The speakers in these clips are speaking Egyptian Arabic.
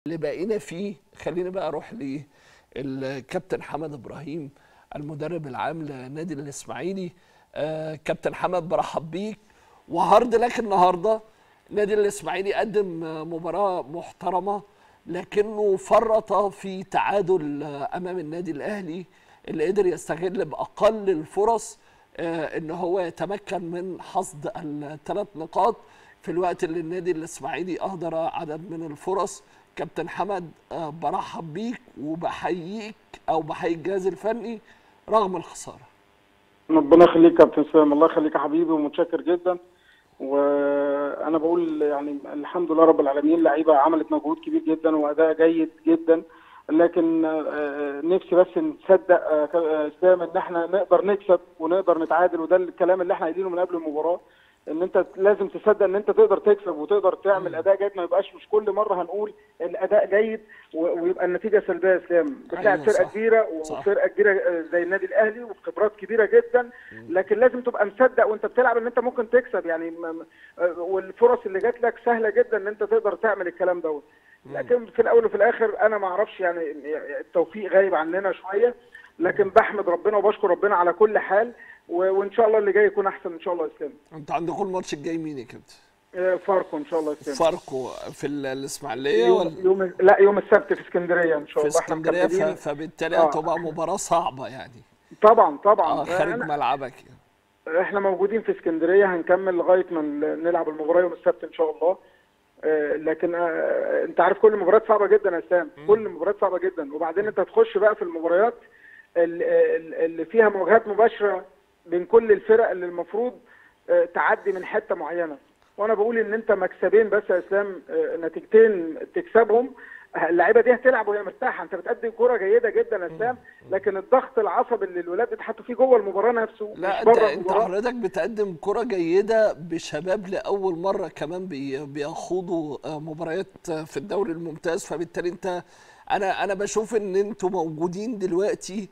اللي بقينا فيه خلينا بقى اروح للكابتن حمد ابراهيم المدرب العام لنادي الاسماعيلي آه كابتن حمد برحب بيك وهارد لك النهارده نادي الاسماعيلي قدم آه، مباراه محترمه لكنه فرط في تعادل آه، امام النادي الاهلي اللي قدر يستغل باقل الفرص آه، ان هو يتمكن من حصد الثلاث نقاط في الوقت اللي النادي الاسماعيلي اهدر عدد من الفرص كابتن حمد آه، برحب بيك وبحييك او بحيي الجهاز الفني رغم الخساره ربنا يخليك يا كابتن سام الله يخليك يا حبيبي ومتشكر جدا وانا بقول يعني الحمد لله رب العالمين اللعيبه عملت مجهود كبير جدا واداء جيد جدا لكن آه، نفسي بس نصدق آه، ك- آه، اسلام ان احنا نقدر نكسب ونقدر نتعادل وده الكلام اللي احنا قايلينه من قبل المباراه ان انت لازم تصدق ان انت تقدر تكسب وتقدر تعمل اداء جيد ما يبقاش مش كل مره هنقول الاداء جيد و- ويبقى النتيجه سلبيه يا اسلام بتلعب أيوة فرقه صح. كبيره صح. وفرقه كبيره آه، زي النادي الاهلي وخبرات كبيره جدا لكن لازم تبقى مصدق وانت بتلعب ان انت ممكن تكسب يعني م- م- آه، والفرص اللي جات لك سهله جدا ان انت تقدر تعمل الكلام دوت لكن في الاول وفي الاخر انا ما اعرفش يعني التوفيق غايب عننا شويه لكن بحمد ربنا وبشكر ربنا على كل حال و- وان شاء الله اللي جاي يكون احسن ان شاء الله يا اسلام انت عندكم الماتش الجاي مين يا كابتن؟ آه، فاركو ان شاء الله يا اسلام فاركو في ال- الاسماعيليه يوم, ولا يوم لا يوم السبت في اسكندريه ان شاء في الله احنا اسكندريه ف- مكملين فبالتالي آه. هتبقى مباراه صعبه يعني طبعا طبعا اه خارج أنا- ملعبك يعني. احنا موجودين في اسكندريه هنكمل لغايه ما ن- نلعب المباراه يوم السبت ان شاء الله آه، لكن آه، انت عارف كل المباريات صعبه جدا يا اسلام كل المباريات صعبه جدا وبعدين انت تخش بقى في المباريات ال- ال- اللي فيها مواجهات مباشره بين كل الفرق اللي المفروض آه، تعدي من حته معينه وانا بقول ان انت مكسبين بس يا اسلام آه، نتيجتين تكسبهم آه، اللعيبه دي هتلعب وهي مرتاحه انت بتقدم كوره جيده جدا يا اسلام لكن الضغط العصبي اللي الولاد بيتحطوا فيه جوه المباراه نفسه لا مش انت بره انت المباراه حضرتك بتقدم كرة جيدة بشباب لأول مرة كمان بي- بيخوضوا آه، مباريات آه، في الدوري الممتاز فبالتالي انت انا انا بشوف ان انتوا موجودين دلوقتي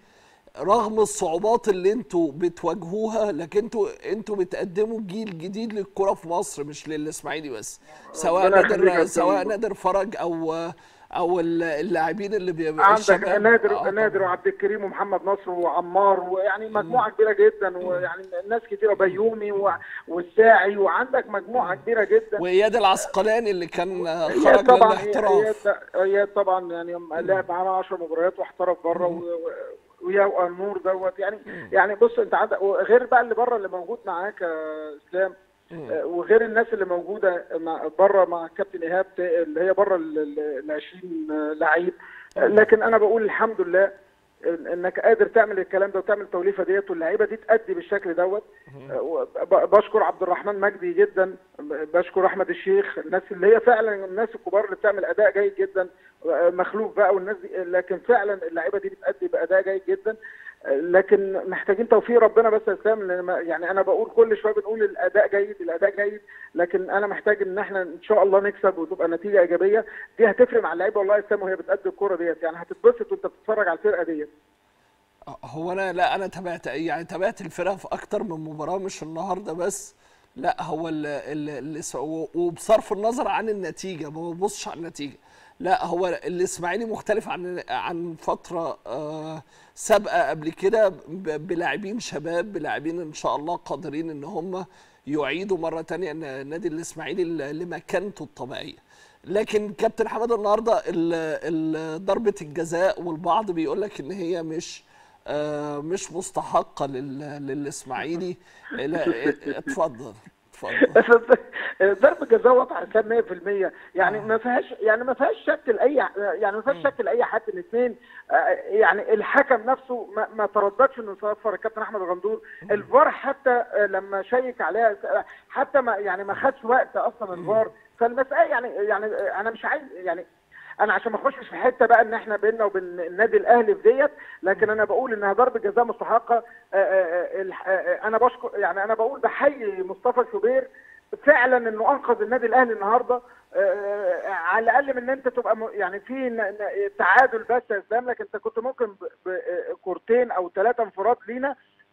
رغم الصعوبات اللي انتوا بتواجهوها لكن انتوا انتوا بتقدموا جيل جديد للكرة في مصر مش للاسماعيلي بس سواء ربنا يخليك يا نادر أستاذ. سواء نادر فرج او او اللاعبين اللي بيبقوا عندك الشباب. نادر آه، نادر وعبد الكريم ومحمد نصر وعمار ويعني مجموعه كبيره جدا ويعني ناس كتيره بيومي و- والساعي وعندك مجموعه كبيره جدا واياد العسقلاني اللي كان آه، اياد خرج طبعا للاحتراف اياد اياد طبعا يعني لعب معانا 10 مباريات واحترف بره و- و- ويا النور دوت يعني يعني بص انت عندك غير بقى اللي بره اللي موجود معاك يا اسلام آه، وغير الناس اللي موجوده مع بره مع كابتن ايهاب ت- اللي هي بره ال 20 لعيب آه، لكن انا بقول الحمد لله إن- انك قادر تعمل الكلام ده وتعمل التوليفه ديت واللعيبه دي تأدي بالشكل دوت آه، وب- بشكر عبد الرحمن مجدي جدا ب- بشكر احمد الشيخ الناس اللي هي فعلا الناس الكبار اللي بتعمل اداء جيد جدا آه، مخلوق بقى والناس دي لكن فعلا اللعيبه دي بتأدي باداء جيد جدا آه، لكن محتاجين توفيق ربنا بس يا اسلام لأن ما- يعني انا بقول كل شويه بنقول الاداء جيد الاداء جيد لكن انا محتاج ان احنا ان شاء الله نكسب وتبقى نتيجه ايجابيه دي هتفرق مع اللعيبه والله يا اسلام وهي بتأدي الكوره ديت يعني هتتبسط وانت بتتفرج على الفرقه ديت هو انا لا انا تابعت يعني تابعت الفرق في اكتر من مباراه مش النهارده بس لا هو اللي وبصرف النظر عن النتيجه ما ببصش على النتيجه لا هو الاسماعيلي مختلف عن عن فتره آه، سابقه قبل كده ب- بلاعبين شباب بلاعبين ان شاء الله قادرين ان هم يعيدوا مره تانية ن- النادي الاسماعيلي ل- لمكانته الطبيعيه لكن كابتن حماد النهارده ال- ال- ضربه الجزاء والبعض بيقول لك ان هي مش آه، مش مستحقه لل- للاسماعيلي لا اتفضل اتفضل ضرب جزاء وضع كان 100% يعني ما فيهاش يعني ما فيهاش شك لاي يعني ما فيهاش شك لاي حد الاثنين يعني الحكم نفسه ما, ما ترددش انه يصفر الكابتن احمد غندور الفار حتى آه، لما شيك عليها آه، حتى ما يعني ما خدش وقت اصلا الفار فالمساله يعني يعني آه، انا مش عايز يعني انا عشان ما اخشش في حته بقى ان احنا بيننا وبين النادي الاهلي في ديت لكن انا بقول انها ضربه جزاء مستحقه آه، آه، الح- آه، آه، انا بشكر يعني انا بقول بحيي مصطفى شوبير فعلا انه انقذ النادي الاهلي النهارده آه، على الاقل من ان انت تبقى م- يعني في ن- ن- تعادل بس يا اسلام لكن انت كنت ممكن ب- ب- كورتين او ثلاثه انفراد لينا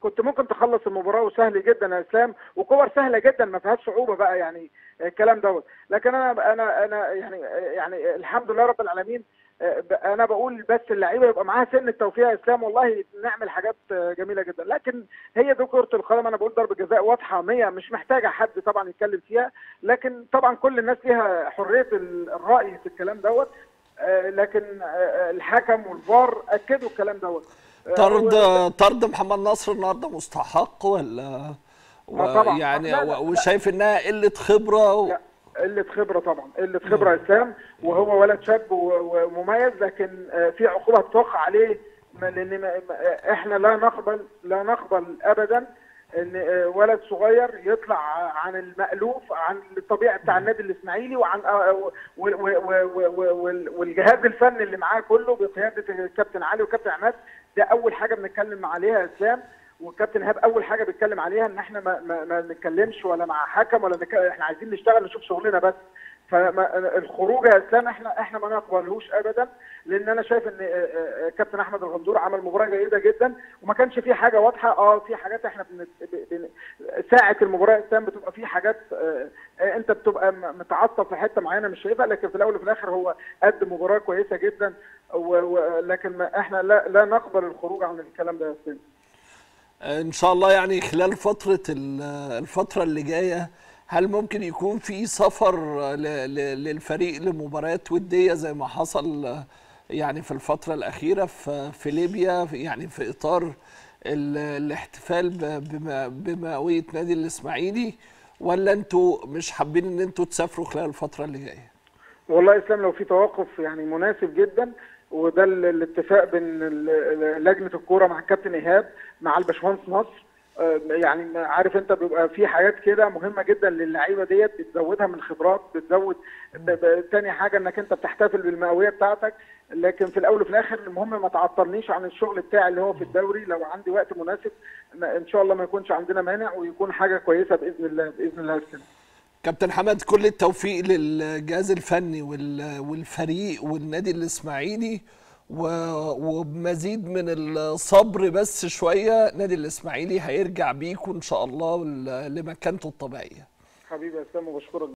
كنت ممكن تخلص المباراه وسهل جدا يا اسلام وكور سهله جدا ما فيهاش صعوبه بقى يعني الكلام دوت لكن انا انا انا يعني يعني الحمد لله رب العالمين انا بقول بس اللعيبه يبقى معاها سن التوفيق يا اسلام والله نعمل حاجات جميله جدا لكن هي دي كره القدم انا بقول ضربه جزاء واضحه 100 مش محتاجه حد طبعا يتكلم فيها لكن طبعا كل الناس ليها حريه الراي في الكلام دوت لكن الحكم والفار اكدوا الكلام دوت طرد طرد محمد نصر النهارده مستحق ولا طبعا. يعني لا، لا، وشايف انها قله خبره و... لا قله خبره طبعا قله خبره يا اسلام وهو ولد شاب و- ومميز لكن آه، في عقوبه هتوقع عليه ما- لان ما- ما- احنا لا نقبل لا نقبل ابدا ان آه، ولد صغير يطلع عن المألوف عن الطبيعي بتاع النادي الاسماعيلي وعن آه، و- و- و- و- و- وال- والجهاز الفني اللي معاه كله بقياده الكابتن علي وكابتن عماد ده اول حاجه بنتكلم عليها يا اسلام والكابتن ايهاب اول حاجه بيتكلم عليها ان احنا ما, ما, ما نتكلمش ولا مع حكم ولا نك... احنا عايزين نشتغل نشوف شغلنا بس فالخروج يا اسلام احنا احنا ما نقبلهوش ابدا لان انا شايف ان آه، آه، كابتن احمد الغندور عمل مباراه جيده جدا وما كانش في حاجه واضحه اه في حاجات احنا بن... بن... ساعه المباراه يا اسلام بتبقى في حاجات آه، آه، انت بتبقى م- متعصب في حته معينه مش شايفها لكن في الاول وفي الاخر هو قد مباراه كويسه جدا و... و... لكن ما احنا لا لا نقبل الخروج عن الكلام ده يا اسلام ان شاء الله يعني خلال فتره ال- الفتره اللي جايه هل ممكن يكون في سفر ل- ل- للفريق لمباريات وديه زي ما حصل يعني في الفتره الاخيره في في ليبيا في- يعني في اطار ال- الاحتفال ب- بم- بمئويه نادي الاسماعيلي ولا انتوا مش حابين ان انتوا تسافروا خلال الفتره اللي جايه؟ والله يا اسلام لو في توقف يعني مناسب جدا وده ال- الاتفاق بين ال- ال- لجنه الكوره مع الكابتن ايهاب مع الباشمهندس نصر آه، يعني عارف انت بيبقى في حاجات كده مهمه جدا للعيبه ديت بتزودها من خبرات بتزود ب- ب- تاني حاجه انك انت بتحتفل بالمئويه بتاعتك لكن في الاول وفي الاخر المهم ما تعطلنيش عن الشغل بتاعي اللي هو في الدوري لو عندي وقت مناسب ان شاء الله ما يكونش عندنا مانع ويكون حاجه كويسه باذن الله باذن الله يا اسلام كابتن حمد كل التوفيق للجهاز الفني وال- والفريق والنادي الاسماعيلي و- وبمزيد من الصبر بس شويه نادي الاسماعيلي هيرجع بيكم ان شاء الله ل- لمكانته الطبيعيه حبيبي يا اسلام وبشكرك